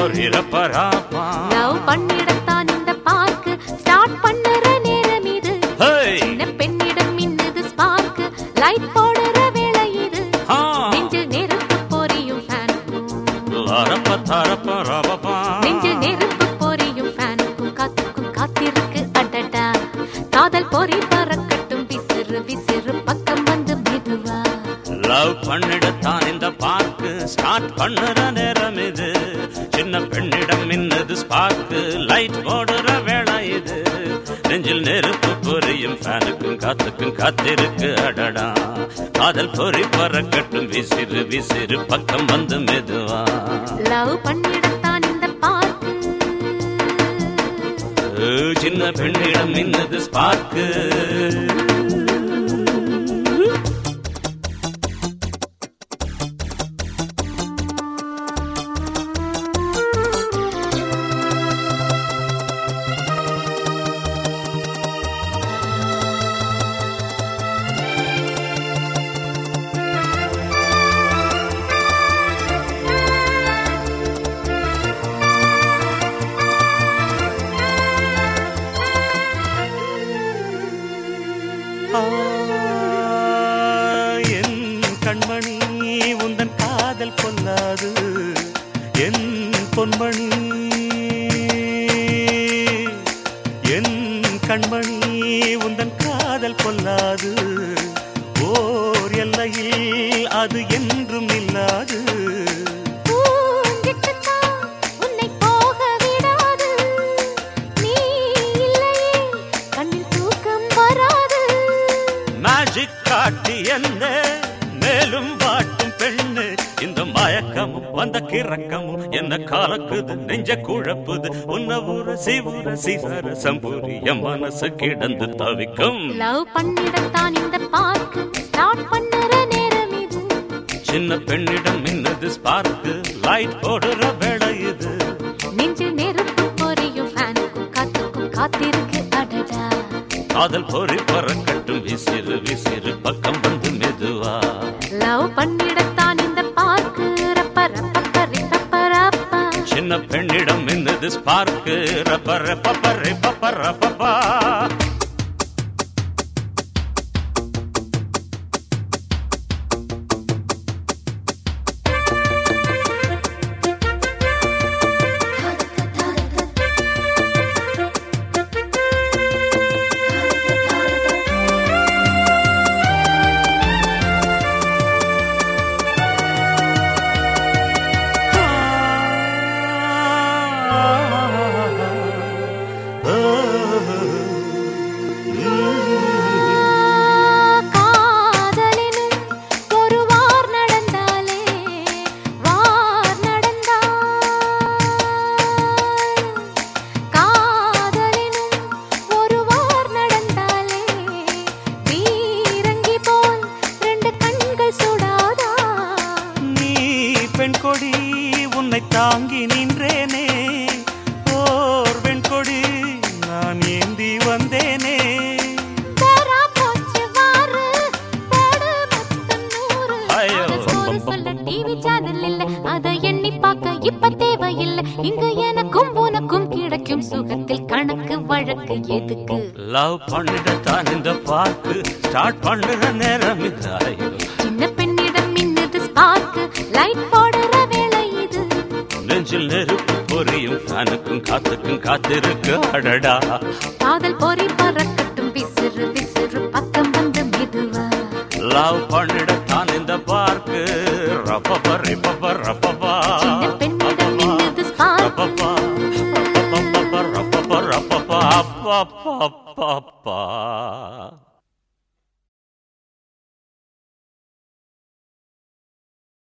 ரப்பரிரப்பராப்பா. Love பண்ணிடத்தான் இந்த park start பண்ணுற நேரம் இது ஹேய்! சின்ன பெண்ணிடம் மின்னுது ஸ்பார்க் லைட் போடுற வேளை இது ஆ! நெஞ்சில் நெருப்பு பொரியும் ஃபேனுக்கும் லரப்ப தரப்ப ரபபா. நெஞ்சில் நெருப்பு பொரியும் ஃபேனுக்கும் காத்துக்கும் காத்திருக்கு அடடா காதல் பொறி பறக்கட்டும் விசிறு விசிறு பக்கம் வந்து மெதுவா லவ் பண்ணிடத்தான் இந்த பார்க்கு ஸ்டார்ட் பண்ணுற நேரம் இது சின்ன பெண்ணிடம் மின்னது ஸ்பார்க்கு லைட் போடுற வேளை இது நெஞ்சில் நெருப்பு பொரியும் ஃபேனுக்கும் காத்துக்கும் காத்திருக்கு அடடா காதல் பொறி பறக்கட்டும் விசிறு விசிறு பக்கம் வந்து மெதுவா லவ் பண்ணிடத்தான் இந்த பார்க்கு ஏ, சின்ன பெண்ணிடம் மின்னது ஸ்பார்க்கு ஆ, என் கண்மணி உந்தன் காதல் கொல்லாது என் பொன்மணி என் கண்மணி உந்தன் காதல் கொல்லாது ஓர் எல்லையில் அது என்றும் இல்லாது பூங்கிட்டுத்தான் உன்னை போக விடாது. நீ இல்லையே கண்ணில் தூக்கம் வராது. மேஜிக் காட்டி என்ன மேலும் வாட்டும் பெண்ணு இந்த மயக்கமும் வந்த கிறக்கமும் என்ன கலக்குது நெஞ்ச குழப்புது உன்ன ஊர சிவுர சிசர சம்பூரி என் மனசு கிடந்து தவிக்கும் லவ் பண்ணிடத்தான் இந்த பார்க்கு ஸ்டார்ட் பண்ணுற நேரம் இது சின்ன பெண்ணிடம் மின்னது ஸ்பார்க்கு லைட் போடுற வேளை இது நெஞ்சில் நெருப்பு பொரியும் ஃபேனுக்கும் காத்துக்கும் காத்திருக்கு அடடா காதல் பொறி பறக்கட்டும் விசிறு விசிறு பக்கம் வந்து மெதுவா லவ் பண்ணிடத்தான் இந்த பார்க்கு ரப்ப ரப்ப பரி ரப்ப ரப்பா சின்ன பெண்ணிடம் மின்னது ஸ்பார்க்கு ரப்ப ரப்ப பre பப்ப ரப்பப்பா காதலினும் ஒரு வார் நடந்தாலே வார் நடந்தால் காதலினும் ஒரு வார் நடந்தாலே வீரங்கி போல் ரெண்டு கண்கள் சுடாதா நீ பெண் கொடி உன்னை தாங்கி நின்றேனே ஓர் பெண் கொடி நான் ஏந்தி வந்தேனே போரா போச்சு வாரு போடு மொத்தம் நூறு ஐயோ. அவன் சோறு சொல்ல டிவி சேனல் இல்ல அதை எண்ணி பார்க்க இப்ப தேவையில்லை இங்கு எனக்கும் உனக்கும் கிடைக்கும் சுகத்தில் கணக்கு வழக்கு எதுக்கு லவ் பண்ணிடத்தான் இந்த பார்க்கு ஸ்டார்ட் பண்ணுற நேரம் இதாயோ சின்ன பெண்ணிடம் மின்னுது ஸ்பார்க் லைட் போடுற வேளை இது நெஞ்சில் நெருப்பு பொரியும் ஃபேனுக்கும் காத்துக்கும் காத்திருக்கு அடடா காதல் பொறி பறக்கட்டும் விசிறு விசிறு பக்கம் வந்து மெதுவா லவ் பண்ணிடத்தான் இந்த பார்க்கு ரப்ப ரப்ப ரப்பபா